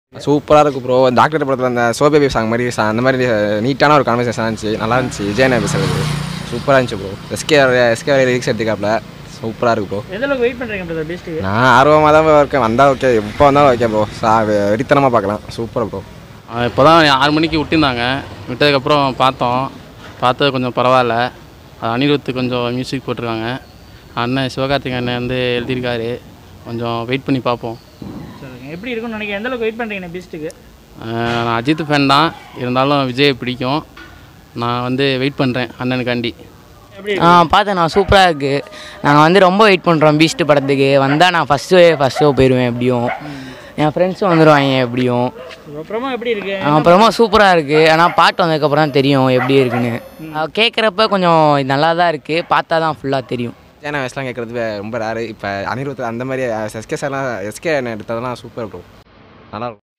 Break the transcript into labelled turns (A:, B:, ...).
A: சூப்பராக இருக்கும் bro doctor படத்தில் அந்த சோபேபி சாங் மாதிரி sa- அந்த மாதிரி நீட்டான ஒரு கான்வர்சேஷன் இருந்துச்சு நல்லா இருந்துச்சு விஜயனா பேசுறது சூப்பராக இருந்துச்சு ப்ரோ எஸ்கே எஸ்கே லிரிக்ஸ் எடுத்துக்காப்புல சூப்பராக இருக்கு ப்ரோ
B: எந்த அளவுக்கு வெயிட் பண்ணுறீங்க பிரதர் பெஸ்ட்டுக்கு
A: நான் ஆர்வமாக தான் இருக்கேன் வந்தால் ஓகே எப்போ வந்தாலும் ஓகே ப்ரோ சா வெறித்தனமாக பார்க்கலாம் சூப்பராக ப்ரோ
C: இப்போ தான் ஆறு மணிக்கு விட்டுருந்தாங்க விட்டதுக்கப்புறம் பார்த்தோம் பார்த்தது கொஞ்சம் பரவாயில்ல அது அனிருத் கொஞ்சம் மியூசிக் போட்டிருக்காங்க அண்ணன் சிவகார்த்திகேயன் அண்ணன் வந்து எழுதியிருக்காரு கொஞ்சம் வெயிட் பண்ணி பார்ப்போம்
B: சொல்லுங்க எப்படி இருக்கும்னு நினைக்கிறேன் எந்த அளவுக்கு வெயிட் பண்ணுறீங்க பெஸ்ட்டுக்கு
C: அஹ் நான் அஜித் ஃபேன் தான் இருந்தாலும் விஜய் பிடிக்கும் நான் வந்து வெயிட் பண்ணுறேன் அண்ணனுக்காண்டி
B: எப்படி
D: ஆ பார்த்தேன் நான் சூப்பராக இருக்குது நாங்கள் வந்து ரொம்ப வெயிட் பண்ணுறோம் பீஸ்ட் படத்துக்கு வந்தால் நான் ஃபஸ்ட்டு ஃபஸ்ட் ஷோ போயிடுவேன் எப்படியும் என் ஃப்ரெண்ட்ஸும் வந்துடுவாங்க எப்படியும்
B: அப்புறமா எப்படி இருக்கு
D: அப்புறமா சூப்பராக இருக்குது ஆனால் பாட்டு வந்ததுக்கப்புறம் தான் தெரியும் எப்படி இருக்குன்னு கேட்குறப்ப கொஞ்சம் நல்லா தான் இருக்குது பார்த்தா தான் ஃபுல்லாக தெரியும்
A: விஜயனா வயசுலாம் கேட்குறது ரொம்ப ரேரு இப்போ அனிருத் அந்த மாதிரி எஸ்கே சார்லாம் எஸ்கே எடுத்ததெல்லாம் சூப்பர் ப்ரோ நல்லா இருக்கும்